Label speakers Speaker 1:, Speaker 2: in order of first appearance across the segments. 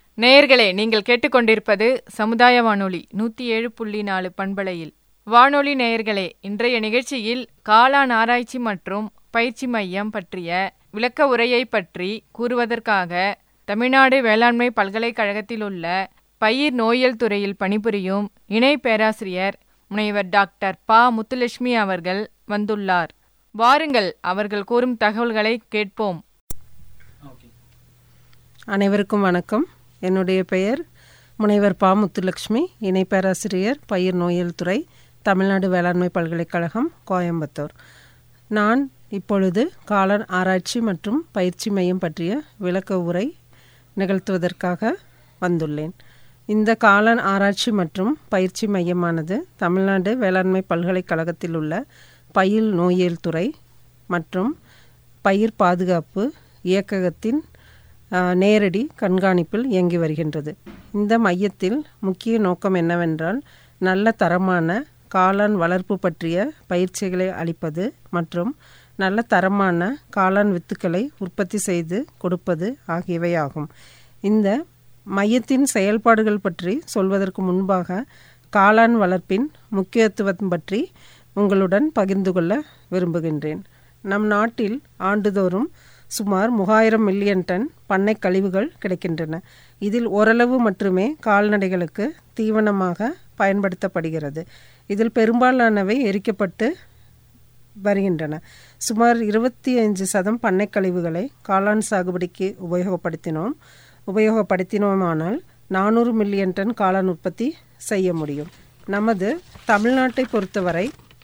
Speaker 1: நேயர்களே நீங்கள் கேட்டுக்கொண்டிருப்பது சமுதாய வானொலி நூற்றி ஏழு புள்ளி நாலு பண்பலையில் வானொலி நேயர்களே இன்றைய நிகழ்ச்சியில் காளான் ஆராய்ச்சி மற்றும் பயிற்சி மையம் பற்றிய விளக்க உரையை பற்றி கூறுவதற்காக தமிழ்நாடு வேளாண்மை பல்கலைக்கழகத்தில் உள்ள பயிர் நோயியல் துறையில் பணிபுரியும் இணை பேராசிரியர் முனைவர் டாக்டர் பா முத்துலட்சுமி அவர்கள் வந்துள்ளார் வாருங்கள் அவர்கள் கூறும் தகவல்களை கேட்போம்
Speaker 2: அனைவருக்கும் வணக்கம் என்னுடைய பெயர் முனைவர் பா முத்துலட்சுமி இணை பேராசிரியர் பயிர் நோயியல் துறை தமிழ்நாடு வேளாண்மை பல்கலைக்கழகம் கோயம்புத்தூர் நான் இப்பொழுது காளான் ஆராய்ச்சி மற்றும் பயிற்சி மையம் பற்றிய விளக்க உரை நிகழ்த்துவதற்காக வந்துள்ளேன் இந்த காளான் ஆராய்ச்சி மற்றும் பயிற்சி மையமானது தமிழ்நாடு வேளாண்மை பல்கலைக்கழகத்தில் உள்ள பயிர் நோயியல் துறை மற்றும் பயிர் பாதுகாப்பு இயக்ககத்தின் நேரடி கண்காணிப்பில் இயங்கி வருகின்றது இந்த மையத்தில் முக்கிய நோக்கம் என்னவென்றால் நல்ல தரமான காளான் வளர்ப்பு பற்றிய பயிற்சிகளை அளிப்பது மற்றும் நல்ல தரமான காளான் வித்துக்களை உற்பத்தி செய்து கொடுப்பது ஆகியவை ஆகும் இந்த மையத்தின் செயல்பாடுகள் பற்றி சொல்வதற்கு முன்பாக காளான் வளர்ப்பின் முக்கியத்துவம் பற்றி உங்களுடன் பகிர்ந்து கொள்ள விரும்புகின்றேன் நம் நாட்டில் ஆண்டுதோறும் சுமார் மூவாயிரம் மில்லியன் டன் பண்ணை கழிவுகள் கிடைக்கின்றன இதில் ஓரளவு மட்டுமே கால்நடைகளுக்கு தீவனமாக பயன்படுத்தப்படுகிறது இதில் பெரும்பாலானவை எரிக்கப்பட்டு வருகின்றன சுமார் இருபத்தி ஐந்து சதம் பண்ணை கழிவுகளை காளான் சாகுபடிக்கு உபயோகப்படுத்தினோம் உபயோகப்படுத்தினோமானால் நானூறு மில்லியன் டன் காளான் உற்பத்தி செய்ய முடியும் நமது தமிழ்நாட்டை பொறுத்தவரை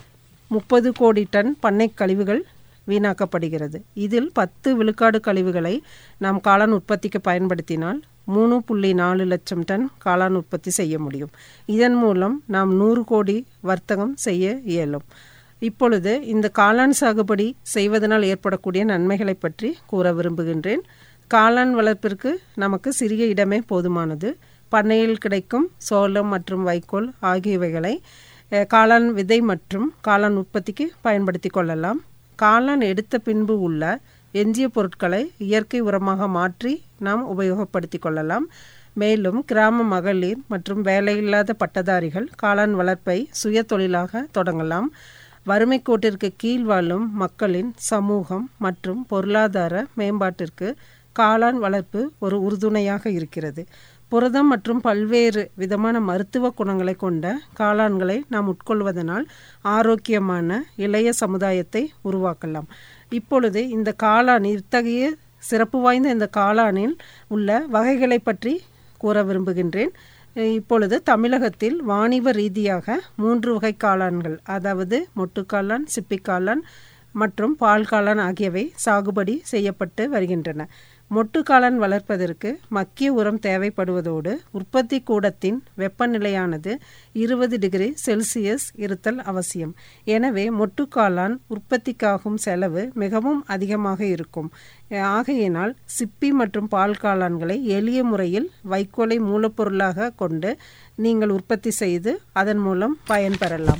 Speaker 2: முப்பது கோடி டன் பண்ணை கழிவுகள் வீணாக்கப்படுகிறது இதில் பத்து விழுக்காடு கழிவுகளை நாம் காளான் உற்பத்திக்கு பயன்படுத்தினால் மூணு புள்ளி நாலு லட்சம் டன் காளான் உற்பத்தி செய்ய முடியும் இதன் மூலம் நாம் நூறு கோடி வர்த்தகம் செய்ய இயலும் இப்பொழுது இந்த காளான் சாகுபடி செய்வதனால் ஏற்படக்கூடிய நன்மைகளை பற்றி கூற விரும்புகின்றேன் காளான் வளர்ப்பிற்கு நமக்கு சிறிய இடமே போதுமானது பண்ணையில் கிடைக்கும் சோளம் மற்றும் வைக்கோல் ஆகியவைகளை காளான் விதை மற்றும் காளான் உற்பத்திக்கு பயன்படுத்தி கொள்ளலாம் காளான் எடுத்த பின்பு உள்ள எஞ்சிய பொருட்களை இயற்கை உரமாக மாற்றி நாம் உபயோகப்படுத்தி கொள்ளலாம் மேலும் கிராம மகளிர் மற்றும் வேலையில்லாத பட்டதாரிகள் காளான் வளர்ப்பை சுய தொழிலாக தொடங்கலாம் வறுமை கோட்டிற்கு கீழ் வாழும் மக்களின் சமூகம் மற்றும் பொருளாதார மேம்பாட்டிற்கு காளான் வளர்ப்பு ஒரு உறுதுணையாக இருக்கிறது புரதம் மற்றும் பல்வேறு விதமான மருத்துவ குணங்களை கொண்ட காளான்களை நாம் உட்கொள்வதனால் ஆரோக்கியமான இளைய சமுதாயத்தை உருவாக்கலாம் இப்பொழுது இந்த காளான் இத்தகைய சிறப்பு வாய்ந்த இந்த காளானில் உள்ள வகைகளை பற்றி கூற விரும்புகின்றேன் இப்பொழுது தமிழகத்தில் வாணிப ரீதியாக மூன்று வகை காளான்கள் அதாவது மொட்டுக்காளான் சிப்பிக்காளான் மற்றும் பால் காளான் ஆகியவை சாகுபடி செய்யப்பட்டு வருகின்றன மொட்டுக்காளான் வளர்ப்பதற்கு மக்கிய உரம் தேவைப்படுவதோடு உற்பத்தி கூடத்தின் வெப்பநிலையானது இருபது டிகிரி செல்சியஸ் இருத்தல் அவசியம் எனவே மொட்டுக்காளான் உற்பத்திக்காகும் செலவு மிகவும் அதிகமாக இருக்கும் ஆகையினால் சிப்பி மற்றும் பால் காளான்களை எளிய முறையில் வைக்கோலை மூலப்பொருளாக கொண்டு நீங்கள் உற்பத்தி செய்து அதன் மூலம் பயன்பெறலாம்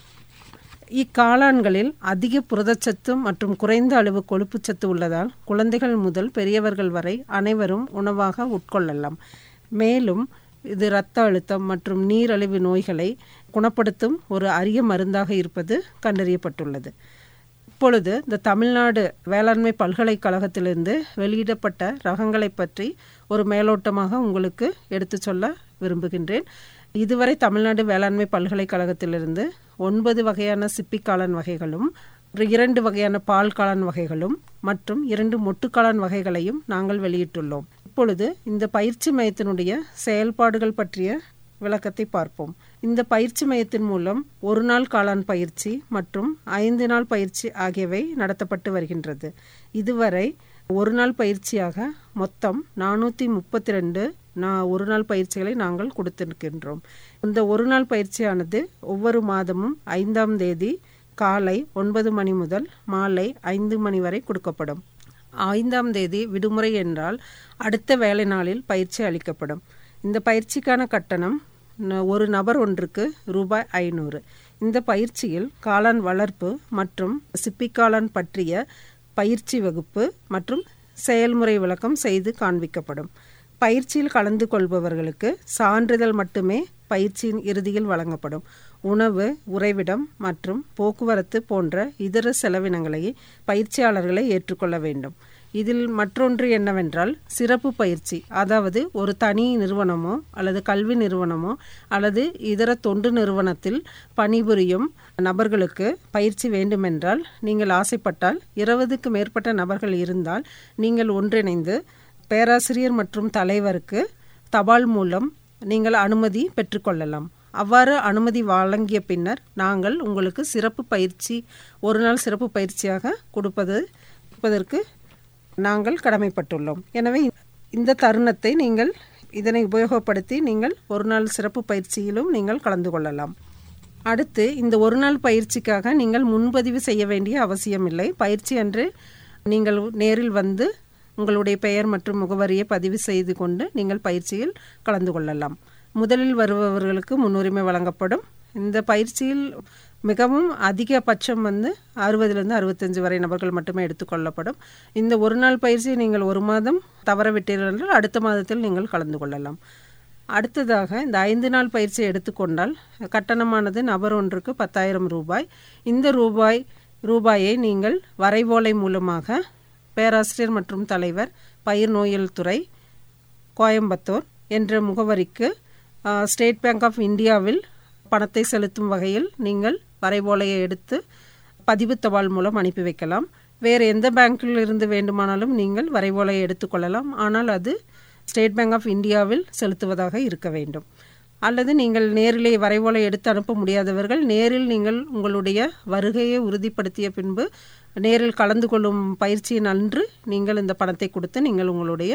Speaker 2: இக்காளான்களில் அதிக புரதச்சத்து மற்றும் குறைந்த அளவு கொழுப்புச்சத்து உள்ளதால் குழந்தைகள் முதல் பெரியவர்கள் வரை அனைவரும் உணவாக உட்கொள்ளலாம் மேலும் இது இரத்த அழுத்தம் மற்றும் நீரழிவு நோய்களை குணப்படுத்தும் ஒரு அரிய மருந்தாக இருப்பது கண்டறியப்பட்டுள்ளது இப்பொழுது இந்த தமிழ்நாடு வேளாண்மை பல்கலைக்கழகத்திலிருந்து வெளியிடப்பட்ட ரகங்களை பற்றி ஒரு மேலோட்டமாக உங்களுக்கு எடுத்து சொல்ல விரும்புகின்றேன் இதுவரை தமிழ்நாடு வேளாண்மை பல்கலைக்கழகத்திலிருந்து ஒன்பது வகையான சிப்பிக்காளான் வகைகளும் இரண்டு வகையான பால் காளான் வகைகளும் மற்றும் இரண்டு மொட்டுக்காளான் வகைகளையும் நாங்கள் வெளியிட்டுள்ளோம் இப்பொழுது இந்த பயிற்சி மையத்தினுடைய செயல்பாடுகள் பற்றிய விளக்கத்தை பார்ப்போம் இந்த பயிற்சி மையத்தின் மூலம் ஒரு நாள் காளான் பயிற்சி மற்றும் ஐந்து நாள் பயிற்சி ஆகியவை நடத்தப்பட்டு வருகின்றது இதுவரை ஒரு நாள் பயிற்சியாக மொத்தம் நானூற்றி முப்பத்தி ரெண்டு நான் ஒரு நாள் பயிற்சிகளை நாங்கள் கொடுத்திருக்கின்றோம் இந்த ஒரு நாள் பயிற்சியானது ஒவ்வொரு மாதமும் ஐந்தாம் தேதி காலை ஒன்பது மணி முதல் மாலை ஐந்து மணி வரை கொடுக்கப்படும் ஐந்தாம் தேதி விடுமுறை என்றால் அடுத்த வேலை நாளில் பயிற்சி அளிக்கப்படும் இந்த பயிற்சிக்கான கட்டணம் ஒரு நபர் ஒன்றுக்கு ரூபாய் ஐநூறு இந்த பயிற்சியில் காளான் வளர்ப்பு மற்றும் சிப்பிக்காளான் பற்றிய பயிற்சி வகுப்பு மற்றும் செயல்முறை விளக்கம் செய்து காண்பிக்கப்படும் பயிற்சியில் கலந்து கொள்பவர்களுக்கு சான்றிதழ் மட்டுமே பயிற்சியின் இறுதியில் வழங்கப்படும் உணவு உறைவிடம் மற்றும் போக்குவரத்து போன்ற இதர செலவினங்களை பயிற்சியாளர்களை ஏற்றுக்கொள்ள வேண்டும் இதில் மற்றொன்று என்னவென்றால் சிறப்பு பயிற்சி அதாவது ஒரு தனி நிறுவனமோ அல்லது கல்வி நிறுவனமோ அல்லது இதர தொண்டு நிறுவனத்தில் பணிபுரியும் நபர்களுக்கு பயிற்சி வேண்டுமென்றால் நீங்கள் ஆசைப்பட்டால் இருபதுக்கு மேற்பட்ட நபர்கள் இருந்தால் நீங்கள் ஒன்றிணைந்து பேராசிரியர் மற்றும் தலைவருக்கு தபால் மூலம் நீங்கள் அனுமதி பெற்றுக்கொள்ளலாம் அவ்வாறு அனுமதி வழங்கிய பின்னர் நாங்கள் உங்களுக்கு சிறப்பு பயிற்சி ஒரு நாள் சிறப்பு பயிற்சியாக கொடுப்பது கொடுப்பதற்கு நாங்கள் கடமைப்பட்டுள்ளோம் எனவே இந்த தருணத்தை நீங்கள் இதனை உபயோகப்படுத்தி நீங்கள் ஒரு நாள் சிறப்பு பயிற்சியிலும் நீங்கள் கலந்து கொள்ளலாம் அடுத்து இந்த ஒரு நாள் பயிற்சிக்காக நீங்கள் முன்பதிவு செய்ய வேண்டிய அவசியமில்லை பயிற்சி அன்று நீங்கள் நேரில் வந்து உங்களுடைய பெயர் மற்றும் முகவரியை பதிவு செய்து கொண்டு நீங்கள் பயிற்சியில் கலந்து கொள்ளலாம் முதலில் வருபவர்களுக்கு முன்னுரிமை வழங்கப்படும் இந்த பயிற்சியில் மிகவும் அதிகபட்சம் வந்து அறுபதுலேருந்து அறுபத்தஞ்சு வரை நபர்கள் மட்டுமே எடுத்துக்கொள்ளப்படும் இந்த ஒரு நாள் பயிற்சியை நீங்கள் ஒரு மாதம் தவறவிட்டீர்கள் என்றால் அடுத்த மாதத்தில் நீங்கள் கலந்து கொள்ளலாம் அடுத்ததாக இந்த ஐந்து நாள் பயிற்சியை எடுத்துக்கொண்டால் கட்டணமானது நபர் ஒன்றுக்கு பத்தாயிரம் ரூபாய் இந்த ரூபாய் ரூபாயை நீங்கள் வரைவோலை மூலமாக பேராசிரியர் மற்றும் தலைவர் பயிர் நோயியல் துறை கோயம்புத்தூர் என்ற முகவரிக்கு ஸ்டேட் பேங்க் ஆஃப் இந்தியாவில் பணத்தை செலுத்தும் வகையில் நீங்கள் வரைவோலையை எடுத்து பதிவு தபால் மூலம் அனுப்பி வைக்கலாம் வேறு எந்த பேங்க்கில் இருந்து வேண்டுமானாலும் நீங்கள் வரைவோலையை எடுத்துக்கொள்ளலாம் ஆனால் அது ஸ்டேட் பேங்க் ஆஃப் இந்தியாவில் செலுத்துவதாக இருக்க வேண்டும் அல்லது நீங்கள் நேரிலே வரைவோலை எடுத்து அனுப்ப முடியாதவர்கள் நேரில் நீங்கள் உங்களுடைய வருகையை உறுதிப்படுத்திய பின்பு நேரில் கலந்து கொள்ளும் பயிற்சியின் அன்று நீங்கள் இந்த பணத்தை கொடுத்து நீங்கள் உங்களுடைய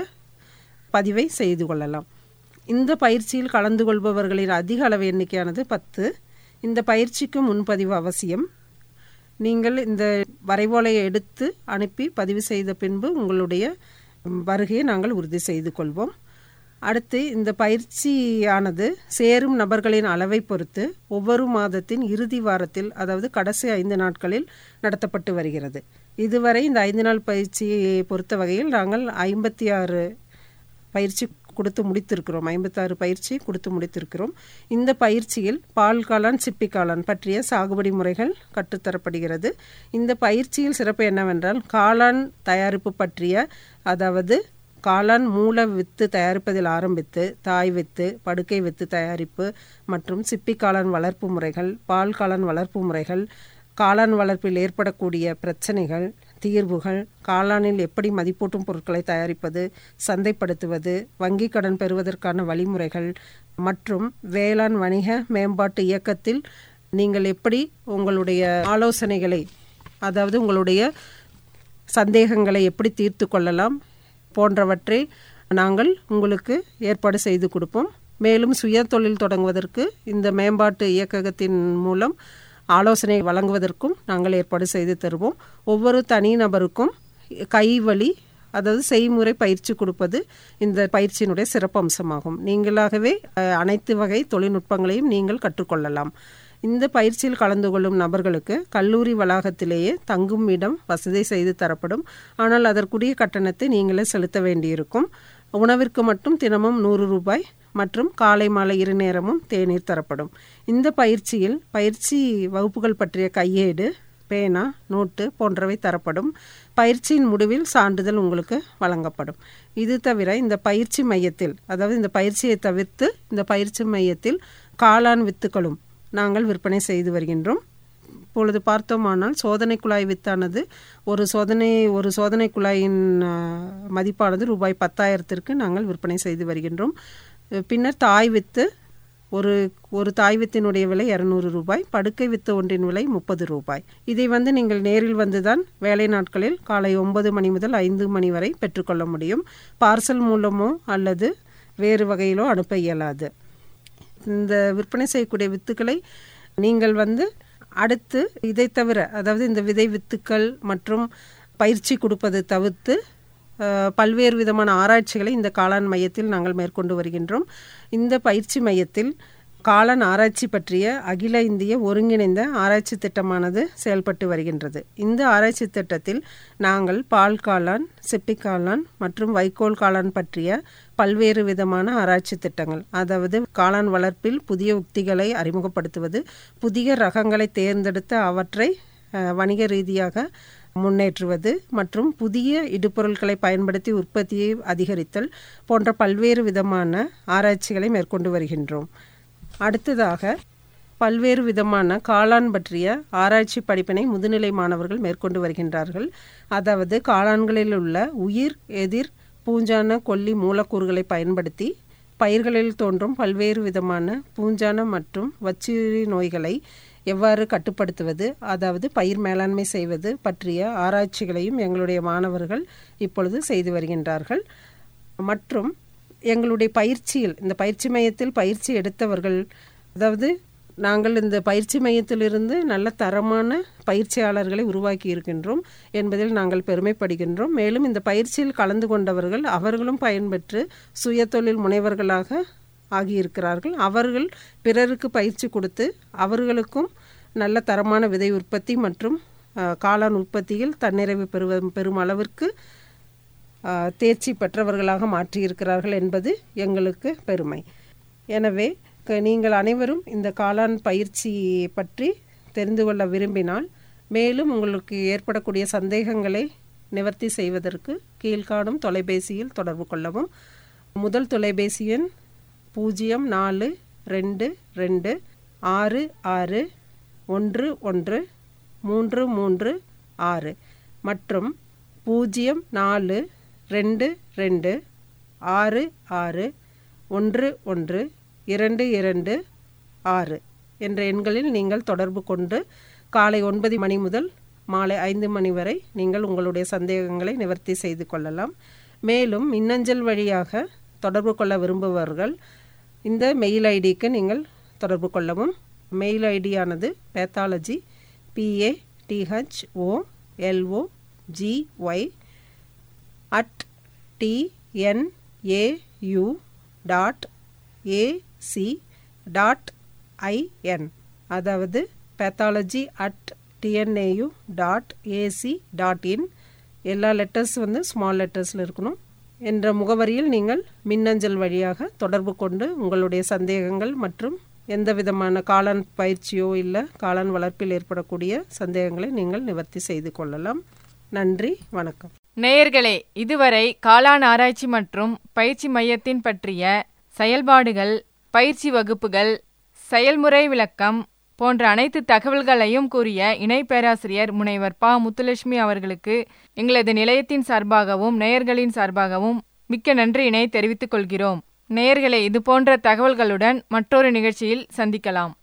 Speaker 2: பதிவை செய்து கொள்ளலாம் இந்த பயிற்சியில் கலந்து கொள்பவர்களின் அதிக அளவு எண்ணிக்கையானது பத்து இந்த பயிற்சிக்கு முன்பதிவு அவசியம் நீங்கள் இந்த வரைவோலையை எடுத்து அனுப்பி பதிவு செய்த பின்பு உங்களுடைய வருகையை நாங்கள் உறுதி செய்து கொள்வோம் அடுத்து இந்த பயிற்சியானது சேரும் நபர்களின் அளவை பொறுத்து ஒவ்வொரு மாதத்தின் இறுதி வாரத்தில் அதாவது கடைசி ஐந்து நாட்களில் நடத்தப்பட்டு வருகிறது இதுவரை இந்த ஐந்து நாள் பயிற்சியை பொறுத்த வகையில் நாங்கள் ஐம்பத்தி ஆறு பயிற்சி கொடுத்து முடித்திருக்கிறோம் ஐம்பத்தாறு பயிற்சி கொடுத்து முடித்திருக்கிறோம் இந்த பயிற்சியில் பால் காளான் சிப்பி காளான் பற்றிய சாகுபடி முறைகள் கற்றுத்தரப்படுகிறது இந்த பயிற்சியில் சிறப்பு என்னவென்றால் காளான் தயாரிப்பு பற்றிய அதாவது காளான் மூல வித்து தயாரிப்பதில் ஆரம்பித்து தாய் வித்து படுக்கை வித்து தயாரிப்பு மற்றும் சிப்பி காளான் வளர்ப்பு முறைகள் பால் காளான் வளர்ப்பு முறைகள் காளான் வளர்ப்பில் ஏற்படக்கூடிய பிரச்சனைகள் தீர்வுகள் காளானில் எப்படி மதிப்பூட்டும் பொருட்களை தயாரிப்பது சந்தைப்படுத்துவது வங்கி கடன் பெறுவதற்கான வழிமுறைகள் மற்றும் வேளாண் வணிக மேம்பாட்டு இயக்கத்தில் நீங்கள் எப்படி உங்களுடைய ஆலோசனைகளை அதாவது உங்களுடைய சந்தேகங்களை எப்படி தீர்த்து கொள்ளலாம் போன்றவற்றை நாங்கள் உங்களுக்கு ஏற்பாடு செய்து கொடுப்போம் மேலும் சுய தொழில் தொடங்குவதற்கு இந்த மேம்பாட்டு இயக்ககத்தின் மூலம் ஆலோசனை வழங்குவதற்கும் நாங்கள் ஏற்பாடு செய்து தருவோம் ஒவ்வொரு தனிநபருக்கும் கைவழி அதாவது செய்முறை பயிற்சி கொடுப்பது இந்த பயிற்சியினுடைய சிறப்பம்சமாகும் நீங்களாகவே அனைத்து வகை தொழில்நுட்பங்களையும் நீங்கள் கற்றுக்கொள்ளலாம் இந்த பயிற்சியில் கலந்து கொள்ளும் நபர்களுக்கு கல்லூரி வளாகத்திலேயே தங்கும் இடம் வசதி செய்து தரப்படும் ஆனால் அதற்குரிய கட்டணத்தை நீங்களே செலுத்த வேண்டியிருக்கும் உணவிற்கு மட்டும் தினமும் நூறு ரூபாய் மற்றும் காலை மாலை இரு நேரமும் தேநீர் தரப்படும் இந்த பயிற்சியில் பயிற்சி வகுப்புகள் பற்றிய கையேடு பேனா நோட்டு போன்றவை தரப்படும் பயிற்சியின் முடிவில் சான்றிதழ் உங்களுக்கு வழங்கப்படும் இது தவிர இந்த பயிற்சி மையத்தில் அதாவது இந்த பயிற்சியை தவிர்த்து இந்த பயிற்சி மையத்தில் காளான் வித்துக்களும் நாங்கள் விற்பனை செய்து வருகின்றோம் இப்பொழுது பார்த்தோமானால் சோதனை குழாய் வித்தானது ஒரு சோதனை ஒரு சோதனை குழாயின் மதிப்பானது ரூபாய் பத்தாயிரத்திற்கு நாங்கள் விற்பனை செய்து வருகின்றோம் பின்னர் தாய் வித்து ஒரு ஒரு தாய் வித்தினுடைய விலை இரநூறு ரூபாய் படுக்கை வித்து ஒன்றின் விலை முப்பது ரூபாய் இதை வந்து நீங்கள் நேரில் வந்துதான் வேலை நாட்களில் காலை ஒன்பது மணி முதல் ஐந்து மணி வரை பெற்றுக்கொள்ள முடியும் பார்சல் மூலமோ அல்லது வேறு வகையிலோ அனுப்ப இயலாது இந்த விற்பனை செய்யக்கூடிய வித்துக்களை நீங்கள் வந்து அடுத்து இதை தவிர அதாவது இந்த விதை வித்துக்கள் மற்றும் பயிற்சி கொடுப்பது தவிர்த்து பல்வேறு விதமான ஆராய்ச்சிகளை இந்த காளான் மையத்தில் நாங்கள் மேற்கொண்டு வருகின்றோம் இந்த பயிற்சி மையத்தில் காளான் ஆராய்ச்சி பற்றிய அகில இந்திய ஒருங்கிணைந்த ஆராய்ச்சி திட்டமானது செயல்பட்டு வருகின்றது இந்த ஆராய்ச்சி திட்டத்தில் நாங்கள் பால் காளான் சிப்பி காளான் மற்றும் வைக்கோல் காளான் பற்றிய பல்வேறு விதமான ஆராய்ச்சி திட்டங்கள் அதாவது காளான் வளர்ப்பில் புதிய உக்திகளை அறிமுகப்படுத்துவது புதிய ரகங்களை தேர்ந்தெடுத்து அவற்றை அஹ், வணிக ரீதியாக முன்னேற்றுவது மற்றும் புதிய இடுபொருட்களை பயன்படுத்தி உற்பத்தியை அதிகரித்தல் போன்ற பல்வேறு விதமான ஆராய்ச்சிகளை மேற்கொண்டு வருகின்றோம் அடுத்ததாக பல்வேறு விதமான காளான் பற்றிய ஆராய்ச்சி படிப்பினை முதுநிலை மாணவர்கள் மேற்கொண்டு வருகின்றார்கள் அதாவது காளான்களில் உள்ள உயிர் எதிர் பூஞ்சான கொல்லி மூலக்கூறுகளை பயன்படுத்தி பயிர்களில் தோன்றும் பல்வேறு விதமான பூஞ்சான மற்றும் வச்சிரி நோய்களை எவ்வாறு கட்டுப்படுத்துவது அதாவது பயிர் மேலாண்மை செய்வது பற்றிய ஆராய்ச்சிகளையும் எங்களுடைய மாணவர்கள் இப்பொழுது செய்து வருகின்றார்கள் மற்றும் எங்களுடைய பயிற்சியில் இந்த பயிற்சி மையத்தில் பயிற்சி எடுத்தவர்கள் அதாவது நாங்கள் இந்த பயிற்சி மையத்திலிருந்து நல்ல தரமான பயிற்சியாளர்களை உருவாக்கி இருக்கின்றோம் என்பதில் நாங்கள் பெருமைப்படுகின்றோம் மேலும் இந்த பயிற்சியில் கலந்து கொண்டவர்கள் அவர்களும் பயன்பெற்று சுயதொழில் முனைவர்களாக ஆகியிருக்கிறார்கள் அவர்கள் பிறருக்கு பயிற்சி கொடுத்து அவர்களுக்கும் நல்ல தரமான விதை உற்பத்தி மற்றும் அஹ், காளான் உற்பத்தியில் தன்னிறைவு பெறுவ பெறும் அளவிற்கு ஆஹ், தேர்ச்சி பெற்றவர்களாக மாற்றியிருக்கிறார்கள் என்பது எங்களுக்கு பெருமை எனவே க- நீங்கள் அனைவரும் இந்த காளான் பயிற்சி பற்றி தெரிந்து கொள்ள விரும்பினால் மேலும் உங்களுக்கு ஏற்படக்கூடிய சந்தேகங்களை நிவர்த்தி செய்வதற்கு கீழ்காணும் தொலைபேசியில் தொடர்பு கொள்ளவும் முதல் தொலைபேசி எண் பூஜ்ஜியம் நாலு ரெண்டு ரெண்டு ஆறு ஆறு ஒன்று ஒன்று மூன்று மூன்று ஆறு மற்றும் பூஜ்ஜியம் நாலு ரெண்டு ரெண்டு ஆறு ஆறு ஒன்று ஒன்று இரண்டு இரண்டு ஆறு என்ற எண்களில் நீங்கள் தொடர்பு கொண்டு காலை ஒன்பது மணி முதல் மாலை ஐந்து மணி வரை நீங்கள் உங்களுடைய சந்தேகங்களை நிவர்த்தி செய்து கொள்ளலாம் மேலும் மின்னஞ்சல் வழியாக தொடர்பு கொள்ள விரும்புபவர்கள் இந்த மெயில் ஐடிக்கு நீங்கள் தொடர்பு கொள்ளவும் மெயில் ஐடியானது pathology P A T H O L O G Y at T N A U dot A C dot I N அதாவது pathology at T N A U dot A C dot in எல்லா லெட்டர்ஸ் வந்து ஸ்மால் லெட்டர்ஸில் இருக்கணும் என்ற முகவரியில் நீங்கள் மின்னஞ்சல் வழியாக தொடர்பு கொண்டு உங்களுடைய சந்தேகங்கள் மற்றும் எந்த விதமான காளான் பயிற்சியோ இல்லை காளான் வளர்ப்பில் ஏற்படக்கூடிய சந்தேகங்களை நீங்கள் நிவர்த்தி செய்து கொள்ளலாம் நன்றி வணக்கம்
Speaker 1: நேயர்களே இதுவரை காளான் ஆராய்ச்சி மற்றும் பயிற்சி மையத்தின் பற்றிய செயல்பாடுகள் பயிற்சி வகுப்புகள் செயல்முறை விளக்கம் போன்ற அனைத்து தகவல்களையும் கூறிய இணை பேராசிரியர் முனைவர் பா முத்துலட்சுமி அவர்களுக்கு எங்களது நிலையத்தின் சார்பாகவும் நேயர்களின் சார்பாகவும் மிக்க நன்றியினை தெரிவித்துக் கொள்கிறோம் நேயர்களே இது போன்ற தகவல்களுடன் மற்றொரு நிகழ்ச்சியில் சந்திக்கலாம்